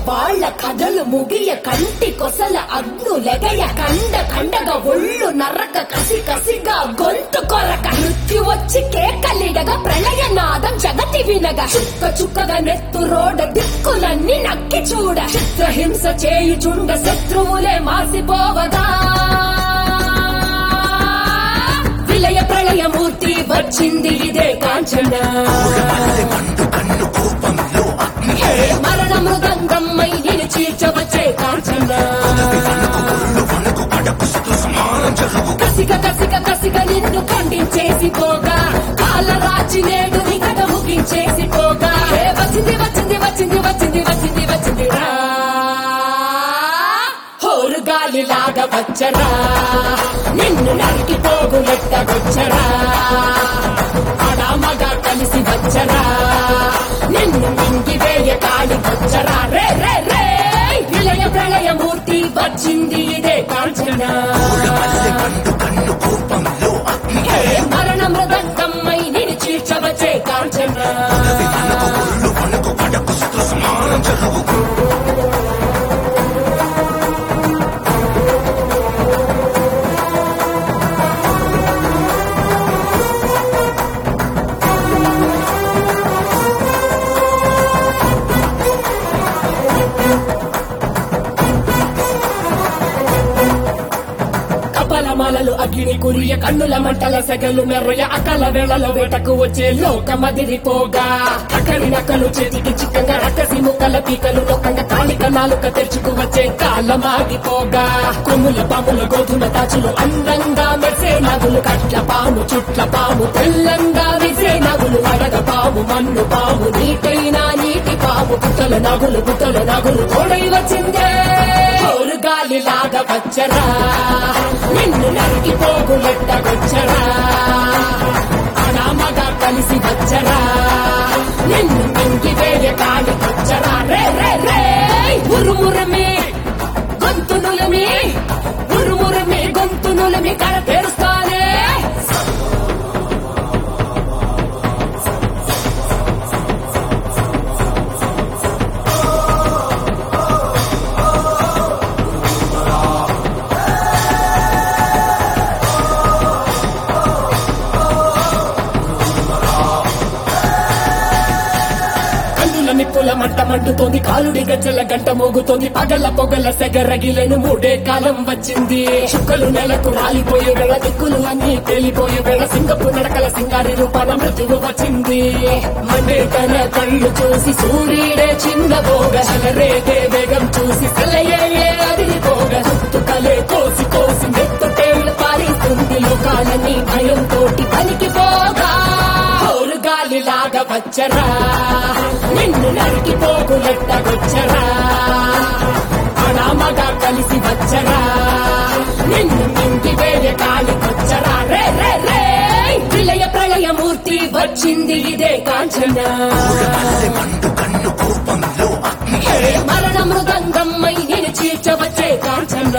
వాళ్ళ కథలు ముగియ కంటి కొసల అగ్ను లెగయ కండ కండగా ఒళ్ళు నరక కసి కసిగా గొంతు కొరక మృత్యు వచ్చి కేకలిడగా ప్రళయ నాదం జగతి వినగా చుక్క చుక్కగా నెత్తు రోడ దిక్కులన్నీ నక్కి చూడ చిత్రహింస చేయుచుండ శత్రువులే మాసిపోవగా విలయ ప్రళయమూర్తి వచ్చింది ఇదే కాంచన హే మరణ మృదంగమ్మై నేను చీల్చవచ్చే కాంచన కసిక కసిక కసిక నిన్ను ఖండించేసి పోగా కాలరాచి నేడు నీ కథ ముగించేసి పోగా హే వచ్చింది వచ్చింది వచ్చింది వచ్చింది వచ్చింది వచ్చింది రా హోరు గాలి లాగా వచ్చరా నిన్ను నరికి పోగులెట్టగొచ్చరా అడామగ కలిసి వచ్చరా నిన్ను మింగి వేయ కాడి వచ్చరా రే రే రే విలయ ప్రళయమూర్తి వచ్చింది ఇదే కాంచన హే మరణ మృదంగమ్మై నేను చీల్చవచ్చే కాంచన కపలమాలలు అగ్ని కురియ కన్నుల మంటల సెగలు మెర్రయ అకల వేళలో వేటకు వచ్చే లోకమదిరిపోగా అక్కడి నక్కలు చేతికి చిక్కంగా రక్కసి ముక్కల పీకలు లోకంగా కాలిక నాలుక తెరుచుకు వచ్చే కాలమాగిపోగా కొమ్ముల పాముల గోధుమ తాచులు అందంగా మెరిసే నగులు కట్ల పాము చుట్ల పాము తెల్లంగా విసే నగులు అడగ పాము మన్ను పాము నీటైన నీటి పాము పుట్టల నగులు పుట్టల నగులు తోడై వచ్చిందే హోరు గాలి లాగా వచ్చరా నిన్ను నరికి పోగులెట్టగొచ్చరా అనామగా కలిసి వచ్చరా నిన్ను మింగి వేయ కాలి వచ్చరా రే రే రే ఉరుమురమే గొంతునులమి ఉరుమురమే గొంతునులమి కడ తెరుస్తానే కన్నుల నిప్పుల మంట మండుతోంది కాలుడి గజ్జల గంట మోగుతోంది పగల పొగల సెగరగిలను మూడే కాలం వచ్చింది చుక్కలు నెలకు రాలిపోయే వేళ దిక్కులు అన్ని తేలిపోయే వేళ సింగపు నడకల సింగారి రూపాల మృత్యువు వచ్చింది మండే తన కళ్ళు చూసి సూర్యుడే చిన్న బోగ రేగే వేగం చూసి సెలయ్యే అదిరిపోగ కలే కోసి కోసి మెత్తుటేళ్లు పారిస్తుంది లోకాలని భయంతోటి పనికిపోగా హోరు గాలి లాగా వచ్చరా నిన్ను నరికి పోగులెట్టగొచ్చరా అనామగా కలిసి వచ్చరా నిన్ను మింగి వేయ కాలి వచ్చరా రే రే రే విలయ ప్రళయమూర్తి వచ్చింది ఇదే కాంచన హే మరణ మృదంగమ్మై నేను చీల్చవచ్చే కాంచన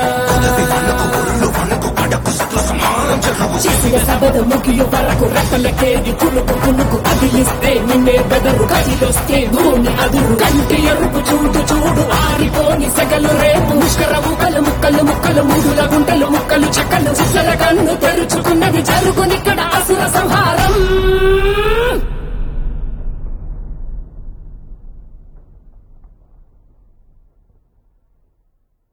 చేసిన సబద ముగియు వరకు రెక్కలకేగి కులుకు కులుకు అదిలిస్తే నిన్నే బెదరు కదిలొస్తే భూమి అదురు కంటి ఎరుపు చూడు చూడు ఆరిపోని సెగలు రేపు ముష్కర ముక్కలు ముక్కలు ముక్కలు ముడుల గుంటలు ముక్కలు చెక్కలు చిసర కన్ను తెరుచుకున్నది జరుగుని